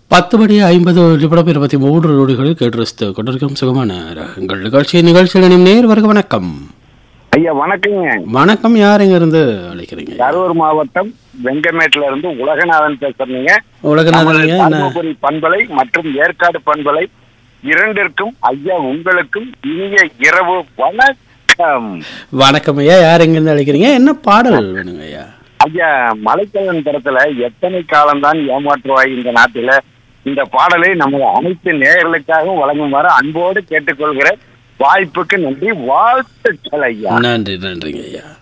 பத்து மணி ஐம்பது நிமிடம் இருபத்தி மூன்று நொடிகளில் கேட்டு ரசித்து கொண்டிருக்கும் சுகமான ரகங்கள் நிகழ்ச்சி நிகழ்ச்சியில் இனியும் நேர் வருக வணக்கம் ஐயா வணக்கங்க வணக்கம் யார் இங்க இருந்து அழைக்கிறீங்க கரூர் மாவட்டம் வெங்கமேட்ல இருந்து உலகநாதன் பேசுறீங்க உலகநாதன் ஐயா, என்ன தருமபுரி பண்பலை மற்றும் ஏற்காடு பண்பலை இரண்டிற்கும் ஐயா உங்களுக்கும் இனிய இரவு வணக்கம் வணக்கம் ஐயா யார் எங்க இருந்து அழைக்கிறீங்க என்ன பாடல் வேணுங்க ஐயா ஐயா மலைக்கல்லன் படத்துல எத்தனை காலம்தான் ஏமாற்றுவாய் இந்த நாட்டில இந்த பாடலை நமது அனைத்து நேயர்களுக்காகவும் வழங்குமாறு அன்போடு கேட்டுக்கொள்கிறேன் வாய்ப்புக்கு நன்றி வாழ்த்துக்கள் ஐயா நன்றி நன்றிங்க ஐயா